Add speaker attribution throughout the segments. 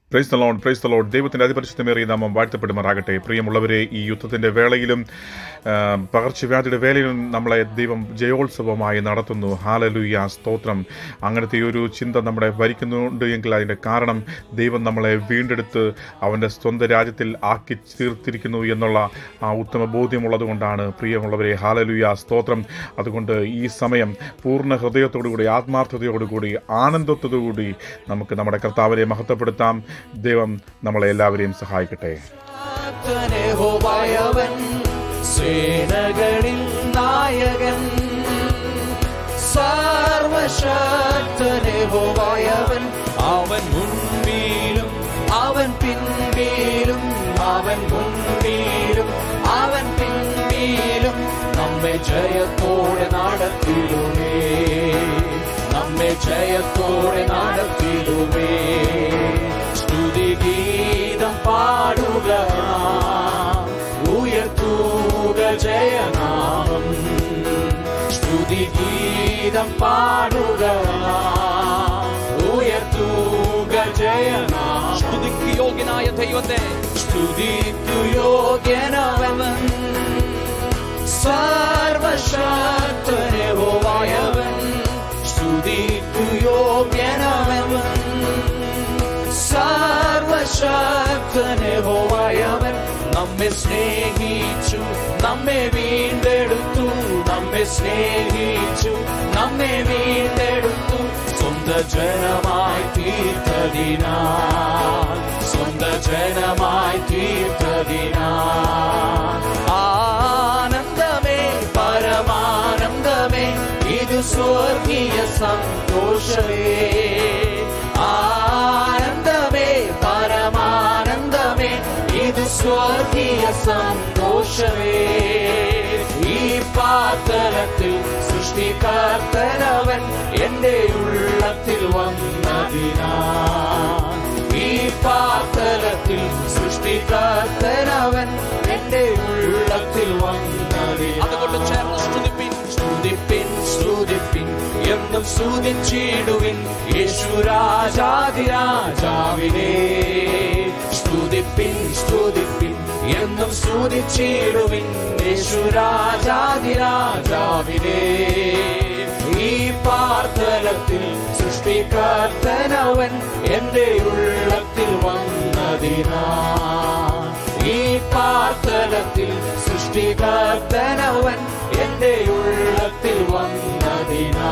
Speaker 1: Price തലോൺ price തലോൺ ദൈവത്തിൻ്റെ അതിപരിശുദ്ധമേറിയ നാമം വാഴ്ത്തപ്പെടുമാറാകട്ടെ പ്രിയമുള്ളവരെ ഈ യുദ്ധത്തിൻ്റെ വേളയിലും ആ, പകർച്ചവ്യാധിയുടെ വേളയിലും നമ്മളെ ദൈവം ജയോത്സവമായി നടത്തുന്നു ഹാലലുയ സ്തോത്രം അങ്ങനത്തെ ഒരു ചിന്ത നമ്മളെ ഭരിക്കുന്നുണ്ട് എങ്കിൽ അതിൻ്റെ കാരണം ദൈവം നമ്മളെ വീണ്ടെടുത്ത് അവൻ്റെ സ്വന്തം രാജ്യത്തിൽ ആക്കി തീർത്തിരിക്കുന്നു എന്നുള്ള ആ ഉത്തമ ബോധ്യമുള്ളത് കൊണ്ടാണ് പ്രിയമുള്ളവരെ ഹാലലുയ സ്തോത്രം അതുകൊണ്ട് ഈ സമയം പൂർണ്ണ ഹൃദയത്തോടുകൂടി ആത്മാർത്ഥതയോടുകൂടി ആനന്ദത്തോടുകൂടി നമുക്ക് നമ്മുടെ കർത്താവിനെ മഹത്വപ്പെടുത്താം ദൈവം നമ്മളെ എല്ലാവരെയും സഹായിക്കട്ടെ
Speaker 2: യഹോവയവൻ സേനകളിൽ നായകൻ സർവശക്തനഹോവയവൻ അവൻ മുൻപിലും അവൻ പിൻപിലും അവൻ മുൻപിലും അവൻ പിൻപിലും നമ്മെ ജയത്തോടെ നടത്തിടുമേ നമ്മെ ജയത്തോടെ നടത്തിടുമേ സ്തുതിഗീതം പാടുക നാം, ഉയർത്തുക ജയനാമം സ്തുതിഗീതം പാടുക നാം, ഉയർത്തുക ജയനാമം
Speaker 3: സ്തുതിക്ക് യോഗ്യനായ ദൈവത്തെ
Speaker 2: സ്തുതിക്കു യോഗ്യനവൻ സർവശക്തനഹോവായവൻ സ്തുതിക്കു യോഗ്യനവൻ സർവശക്തനഹോവായവൻ നമ്മെ സ്നേഹിച്ചു നമ്മെ വീണ്ടെടുത്തു നമ്മെ സ്നേഹിച്ചു നമ്മെ വീണ്ടെടുത്തു സ്വന്ത ജനമായി തീർത്തതിനാൽ സ്വന്ത ജനമായി തീർത്തതിനാൽ ആനന്ദമേ പരമാനന്ദമേ ഇത് സ്വർഗീയ സന്തോഷമേ ആനന്ദമേ പരമാനന്ദമേ ഇത് സ്വർഗീയ സന്തോഷമേ ഈ പാത്തലത്തിൽ സൃഷ്ടികർത്തനവൻ എന്റെ ഉള്ളത്തിൽ വന്നതിനാ ഈ പാത്തലത്തിൽ സൃഷ്ടികർത്തനവൻ എന്റെ ഉള്ളത്തിൽ വന്നതിനാ
Speaker 3: അതുകൊണ്ട് ചേർന്ന് സ്തുതിപ്പിൻ
Speaker 2: സ്തുതിപ്പിൻ സ്തുതിപ്പിൻ എന്നും സ്തുതിച്ചിടുവിൻ യേശുരാജാതിരാജാവിനെ സ്തുതിപ്പിൻ സ്തുതിപ്പിൻ എന്നും സ്തുതിച്ചിടുവിൻ യേശുരാജാതിരാജാവിനെ ഈ പാർത്തലത്തിൽ സൃഷ്ടികർത്തനവൻ എന്റെ ഉള്ളത്തിൽ വന്നതിനാ ഈ പാർത്തലത്തിൽ സൃഷ്ടികർത്തനവൻ എന്റെ ഉള്ളത്തിൽ വന്നതിനാ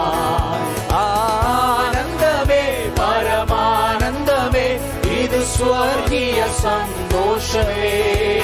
Speaker 2: ആനന്ദമേ പരമാനന്ദമേ ഇത് സ്വർഗീയ സന്തോഷമേ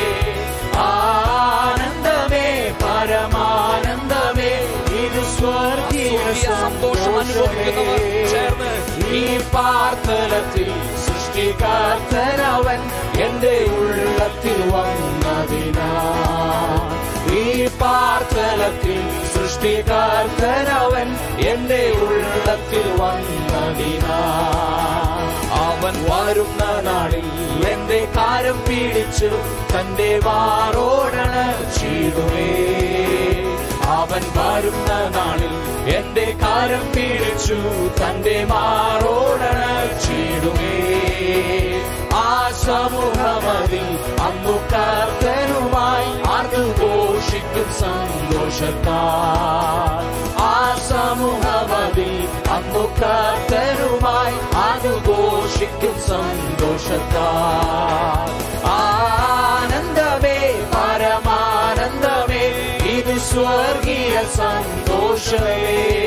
Speaker 2: ആനന്ദമേ പരമാനന്ദമേ ഇത് സ്വർഗീയ
Speaker 3: സന്തോഷം അനുഭവിക്കുന്നവർ ചേർന്ന്
Speaker 2: ഈ പാർത്തലത്തിൽ സൃഷ്ടികർത്തനവൻ എന്റെ ഉള്ളത്തിൽ വന്നതിനാ ഈ പാർത്തലത്തിൽ സൃഷ്ടികർത്തനവൻ എന്റെ ഉള്ളത്തിൽ വന്നതിനാ അവൻ വരുന്ന നാളിൽ എന്റെ കാരം പിടിച്ചു തന്റെ വാറോടണ ചെയ്തുവേ അവൻ വരുന്ന നാളിൽ എന്റെ കാരം പിടിച്ചു തന്റെ മാറോടണ ചീടുമേ ആ സമൂഹമതിൽ അന്നു കർത്തനുമായി അത് ഘോഷിക്കും സന്തോഷത്താൽ ആ സമൂഹമതിൽ അന്നു കർത്തനുമായി അത് ഘോഷിക്കും സന്തോഷത്താൽ ആനന്ദമേ പരമാനന്ദമേ ഇത് സ്വർഗീയ സന്തോഷമേ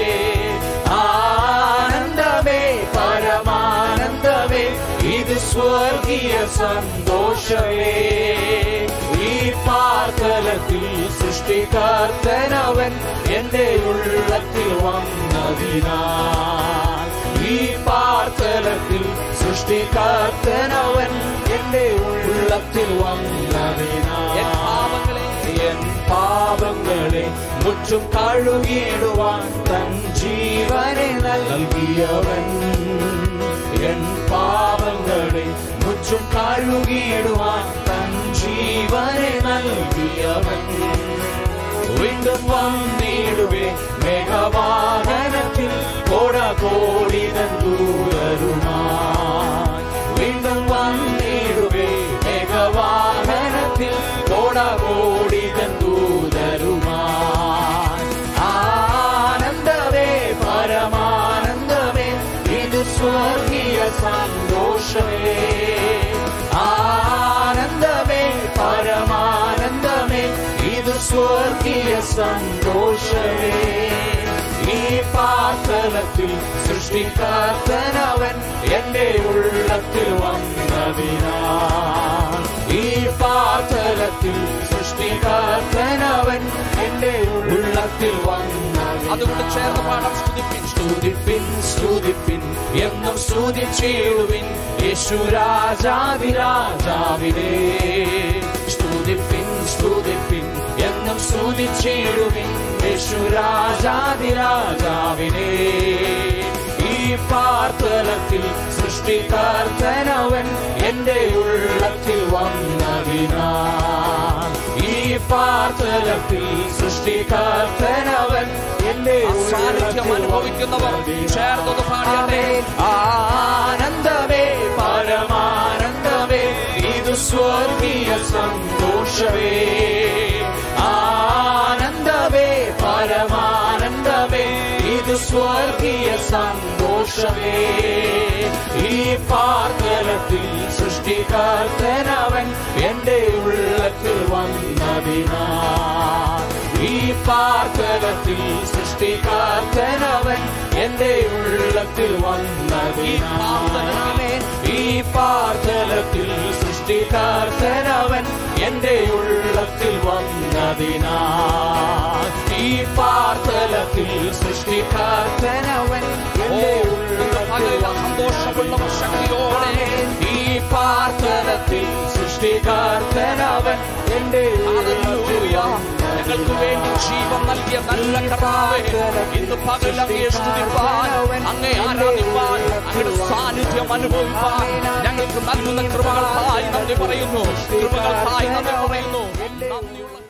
Speaker 2: ആനന്ദമേ പരമാനന്ദമേ ഇത് സ്വർഗീയ സന്തോഷമേ ഈ പാർത്തലത്തിൽ സൃഷ്ടികർത്തനവൻ എന്റെ ഉള്ളത്തിൽ വന്നതിനാ ഈ പാർത്തലത്തിൽ സൃഷ്ടികർത്തനവൻ എന്റെ ഉള്ളത്തിൽ വന്നതിനാ
Speaker 3: എൻ പാപങ്ങളെ
Speaker 2: എൻ പാപങ്ങളെ മുറ്റും കഴുകിയിടുവാൻ തൻ ജീവനെ നൽകിയവൻ എൻ പാപങ്ങളെ മുറ്റും കഴുകിയിടുവാൻ തൻ ജീവനെ നൽകിയവൻ വീണ്ടും വന്നിടുവേ മേഘവാഹനത്തിൽ കോട കോടി ദൂരരുമായി വീണ്ടും സന്തോഷമേ ആനന്ദമേ പരമാനന്ദമേ ഇത് സ്വർഗീയ സന്തോഷമേ ഈ പാർത്തലത്തിൽ സൃഷ്ടിക്കാത്തനവൻ എന്റെ ഉള്ളത്തിൽ വന്നതിനാ ഈ പാർത്തലത്തിൽ സൃഷ്ടിക്കാത്തനവൻ എന്റെ ഉള്ളത്തിൽ വന്നതിനാ
Speaker 3: അതുകൊണ്ട് ചേർന്ന് പാടാം സ്തുതിപ്പിൻ
Speaker 2: സ്തുതിപ്പിൻ സ്തുതിപ്പിൻ എന്നും സ്തുതിച്ചിടുവിൻ യേശു രാജാതിരാജാവിനെ സ്തുതിപ്പിൻ സ്തുതിപ്പിൻ എന്നും സ്തുതിച്ചിടുവിൻ യേശു രാജാതിരാജാവിനെ ഈ പാർത്തലത്തിൽ സൃഷ്ടികർത്തനവൻ എന്റെ ഉള്ളത്തിൽ വന്നതിനാ ഈ പാർത്തലത്തിൽ സൃഷ്ടികർത്തനവൻ എന്റെ
Speaker 3: സാന്നിധ്യം അനുഭവിക്കുന്നവർ ചേർന്നത് പാടിയാട്ടെ
Speaker 2: ആനന്ദമേ പരമാനന്ദമേ ഇത് സ്വർഗീയ സന്തോഷമേ ആനന്ദമേ പരമാനന്ദമേ ഇത് സ്വർഗീയ സന്തോഷമേ ഈ പാർത്തലത്തിൽ സൃഷ്ടികർത്തനവൻ എന്റെ ഉള്ളത്തിൽ വന്നതിനാ ഈ പാർത്തലത്തിൽ സൃഷ്ടികർത്തനവൻ എന്റെ ഉള്ളത്തിൽ വന്നതിനാ ഈ പാർത്തലത്തിൽ സൃഷ്ടികർത്തനവൻ എന്റെ ഉള്ളത്തിൽ വന്നതിനാ ഈ പാർത്തലത്തിൽ സൃഷ്ടികർത്തനവൻ എന്റെ ഉള്ളത്തിൽ
Speaker 3: സന്തോഷമുള്ളവർ ശക്തിയോടെ
Speaker 2: ഈ പാർത്തലത്തിൽ സൃഷ്ടികർത്തനവൻ എന്റെ
Speaker 3: ഹല്ലേലൂയ. ഞങ്ങൾക്ക് വേണ്ടി ജീവൻ നൽകിയ നല്ല കർത്താവേ ഇന്ന് പകൽ അങ്ങയെ സ്തുതിപ്പാൻ അങ്ങേ ആരാധിപ്പാൻ അങ്ങയുടെ സാന്നിധ്യം അനുഭവിപ്പാൻ ഞങ്ങൾക്ക് നൽകുന്ന കൃപകൾക്കായി നന്ദി പറയുന്നു കൃപകൾക്കായി നന്ദി പറയുന്നു നന്ദിയുള്ള